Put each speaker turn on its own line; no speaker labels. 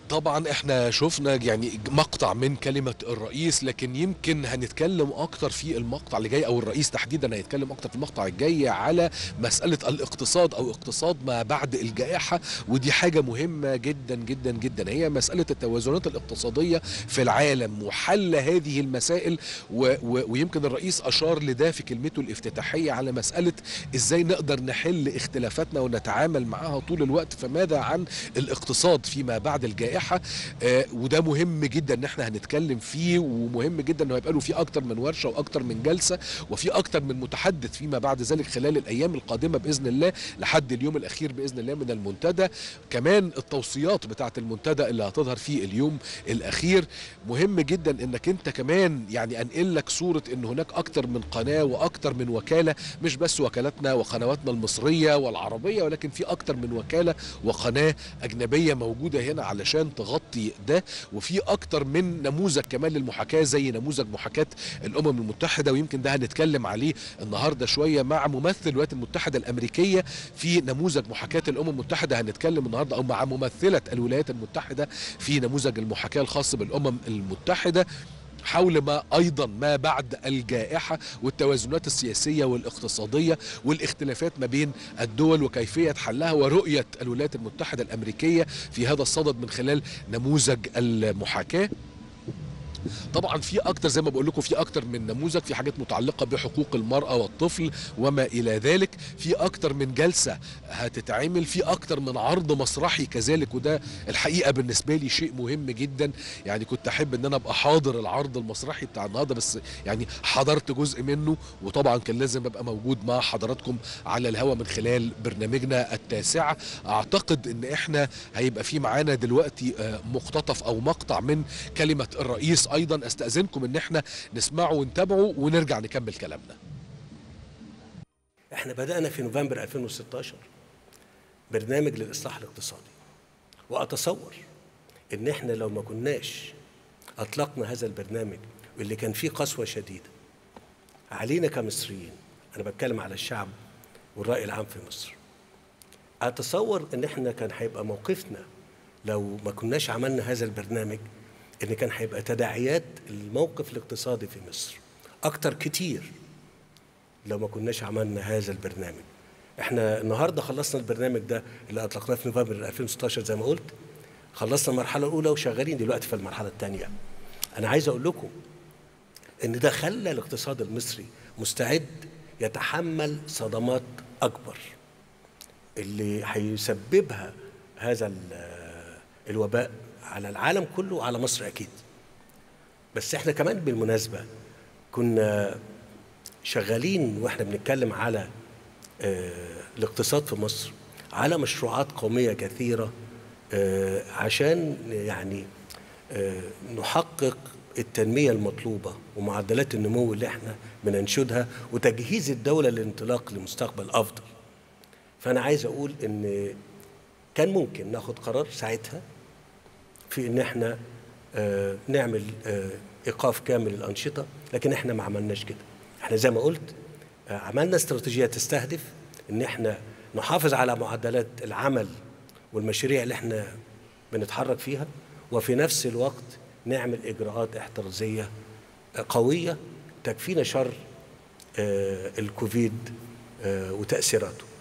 طبعا احنا شفنا يعني مقطع من كلمة الرئيس لكن يمكن هنتكلم اكتر في المقطع اللي جاي او الرئيس تحديدا هيتكلم اكتر في المقطع الجاي على مسألة الاقتصاد او اقتصاد ما بعد الجائحة ودي حاجة مهمة جدا جدا جدا هي مسألة التوازنات الاقتصادية في العالم وحل هذه المسائل و و ويمكن الرئيس اشار لده في كلمته الافتتاحية على مسألة ازاي نقدر نحل اختلافاتنا ونتعامل معها طول الوقت فماذا عن الاقتصاد فيما بعد الجائحة آه وده مهم جدا ان احنا هنتكلم فيه ومهم جدا انه يبقى له في اكتر من ورشه واكتر من جلسه وفي اكتر من متحدث فيما بعد ذلك خلال الايام القادمه باذن الله لحد اليوم الاخير باذن الله من المنتدى كمان التوصيات بتاعه المنتدى اللي هتظهر في اليوم الاخير مهم جدا انك انت كمان يعني انقل لك صوره ان هناك اكتر من قناه واكتر من وكاله مش بس وكالاتنا وقنواتنا المصريه والعربيه ولكن في اكتر من وكاله وقناه اجنبيه موجوده هنا علشان تغطي ده وفي اكتر من نموذج كمان للمحاكاه زي نموذج محاكاه الامم المتحده ويمكن ده هنتكلم عليه النهارده شويه مع ممثل الولايات المتحده الامريكيه في نموذج محاكاه الامم المتحده هنتكلم النهارده او مع ممثله الولايات المتحده في نموذج المحاكاه الخاص بالامم المتحده حول ما ايضا ما بعد الجائحه والتوازنات السياسيه والاقتصاديه والاختلافات ما بين الدول وكيفيه حلها ورؤيه الولايات المتحده الامريكيه في هذا الصدد من خلال نموذج المحاكاه طبعا في اكتر زي ما بقول لكم في اكتر من نموذج في حاجات متعلقه بحقوق المراه والطفل وما الى ذلك في اكتر من جلسه هتتعمل في اكتر من عرض مسرحي كذلك وده الحقيقه بالنسبه لي شيء مهم جدا يعني كنت احب ان انا ابقى حاضر العرض المسرحي بتاع النهارده بس يعني حضرت جزء منه وطبعا كان لازم ابقى موجود مع حضراتكم على الهوا من خلال برنامجنا التاسعه اعتقد ان احنا هيبقى في معانا دلوقتي مقتطف او مقطع من كلمه الرئيس ايضا استاذنكم ان احنا نسمعه ونتابعه ونرجع نكمل كلامنا
احنا بدانا في نوفمبر 2016 برنامج للاصلاح الاقتصادي واتصور ان احنا لو ما كناش اطلقنا هذا البرنامج واللي كان فيه قسوه شديده علينا كمصريين انا بتكلم على الشعب والراي العام في مصر اتصور ان احنا كان هيبقى موقفنا لو ما كناش عملنا هذا البرنامج ان كان هيبقى تداعيات الموقف الاقتصادي في مصر اكتر كتير لو ما كناش عملنا هذا البرنامج احنا النهارده خلصنا البرنامج ده اللي اطلقناه في نوفمبر 2016 زي ما قلت خلصنا المرحله الاولى وشغالين دلوقتي في المرحله الثانيه انا عايز اقول لكم ان ده خلى الاقتصاد المصري مستعد يتحمل صدمات اكبر اللي هيسببها هذا الوباء على العالم كله وعلى مصر اكيد بس احنا كمان بالمناسبه كنا شغالين واحنا بنتكلم على اه الاقتصاد في مصر على مشروعات قوميه كثيره اه عشان يعني اه نحقق التنميه المطلوبه ومعدلات النمو اللي احنا بننشدها وتجهيز الدوله للانطلاق لمستقبل افضل فانا عايز اقول ان كان ممكن ناخد قرار ساعتها في ان احنا آه نعمل آه ايقاف كامل الانشطه لكن احنا ما عملناش كده احنا زي ما قلت آه عملنا استراتيجيه تستهدف ان احنا نحافظ على معدلات العمل والمشاريع اللي احنا بنتحرك فيها وفي نفس الوقت نعمل اجراءات احترازيه قويه تكفينا شر الكوفيد وتاثيراته